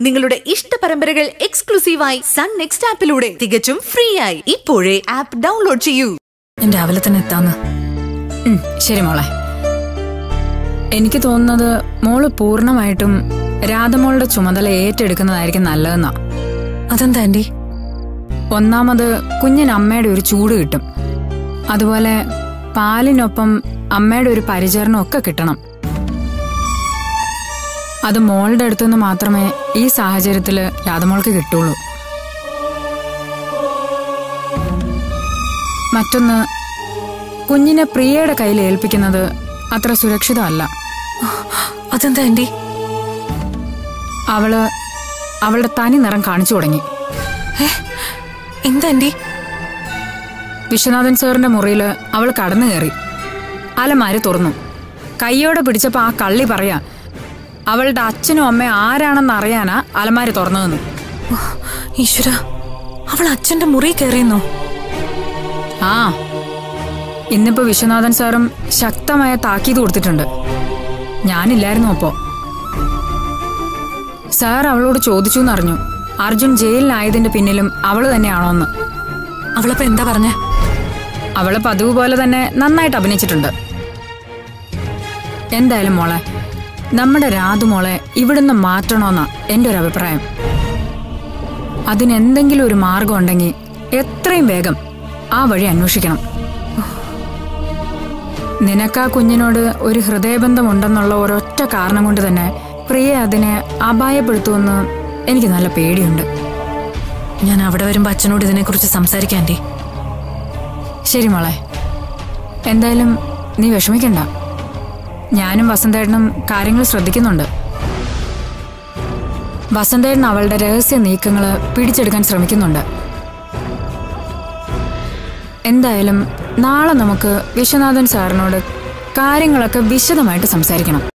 നിങ്ങളുടെ ഇഷ്ട പരമ്പരകൾ എക്സ്ക്ലൂസീവായി സൺ നെക്സ്റ്റ് ആപ്പിലൂടെ തികച്ചും ഫ്രീ ആയി ഇപ്പോഴേ ആപ്പ് ഡൗൺലോഡ് ചെയ്യൂ ഞാൻ രാവിലെ തന്നെ എത്താന്ന് ഉം, ശരി മോളെ എനിക്ക് തോന്നുന്നത് മോള് പൂർണ്ണമായിട്ടും രാധമോളുടെ ചുമതല ഏറ്റെടുക്കുന്നതായിരിക്കും നല്ലതെന്നാ അതെന്താ ആന്റി ഒന്നാമത് കുഞ്ഞിന് അമ്മയുടെ ഒരു ചൂട് കിട്ടും അതുപോലെ പാലിനൊപ്പം അമ്മയുടെ ഒരു പരിചരണം ഒക്കെ കിട്ടണം അത് മോളുടെ അടുത്തുനിന്ന് മാത്രമേ ഈ സാഹചര്യത്തിൽ രാധമോൾക്ക് കിട്ടുള്ളൂ മറ്റൊന്ന് കുഞ്ഞിനെ പ്രിയയുടെ കയ്യിൽ ഏൽപ്പിക്കുന്നത് അത്ര സുരക്ഷിതമല്ല അതെന്താ ആന്റി അവള് അവളുടെ തനി നിറം കാണിച്ചു തുടങ്ങി എന്താ ആന്റി വിശ്വനാഥൻ സാറിന്റെ മുറിയിൽ അവൾ കടന്നു കയറി അലമാരി തുറന്നു കൈയോടെ പിടിച്ചപ്പോ ആ കള്ളി പറയാ അവളുടെ അച്ഛനും അമ്മയും ആരാണെന്ന് അറിയാനാ അലമാരി തുറന്നതെന്ന് ഈശ്വര അവൾ അച്ഛന്റെ മുറി കയറിയെന്നോ ആ ഇന്നിപ്പോ വിശ്വനാഥൻ സാറും ശക്തമായ താക്കീത് കൊടുത്തിട്ടുണ്ട് ഞാനില്ലായിരുന്നു അപ്പോ സാർ അവളോട് ചോദിച്ചു എന്നറിഞ്ഞു അർജുൻ ജയിലിലായതിന്റെ പിന്നിലും അവള് തന്നെയാണോന്ന് അവളപ്പോ എന്താ പറഞ്ഞേ അവള് പതിവ് പോലെ തന്നെ നന്നായിട്ട് അഭിനയിച്ചിട്ടുണ്ട് എന്തായാലും മോളെ നമ്മുടെ രാധു മോളെ ഇവിടുന്ന് മാറ്റണോന്നാ എൻ്റെ ഒരു അഭിപ്രായം അതിനെന്തെങ്കിലും ഒരു മാർഗം ഉണ്ടെങ്കിൽ എത്രയും വേഗം ആ വഴി അന്വേഷിക്കണം നിനക്കാ കുഞ്ഞിനോട് ഒരു ഹൃദയബന്ധമുണ്ടെന്നുള്ള ഒരൊറ്റ കാരണം കൊണ്ട് തന്നെ പ്രിയ അതിനെ അപായപ്പെടുത്തുമെന്ന് എനിക്ക് നല്ല പേടിയുണ്ട് ഞാൻ അവിടെ വരുമ്പോ അച്ഛനോട് ഇതിനെക്കുറിച്ച് സംസാരിക്കാം ആന്റി ശരി മോളെ എന്തായാലും നീ വിഷമിക്കണ്ട ഞാനും വസന്തേട്ടനും കാര്യങ്ങൾ ശ്രദ്ധിക്കുന്നുണ്ട് വസന്തേട്ടൻ അവളുടെ രഹസ്യ നീക്കങ്ങൾ പിടിച്ചെടുക്കാൻ ശ്രമിക്കുന്നുണ്ട് എന്തായാലും നാളെ നമുക്ക് വിശ്വനാഥൻ സാറിനോട് കാര്യങ്ങളൊക്കെ വിശദമായിട്ട് സംസാരിക്കണം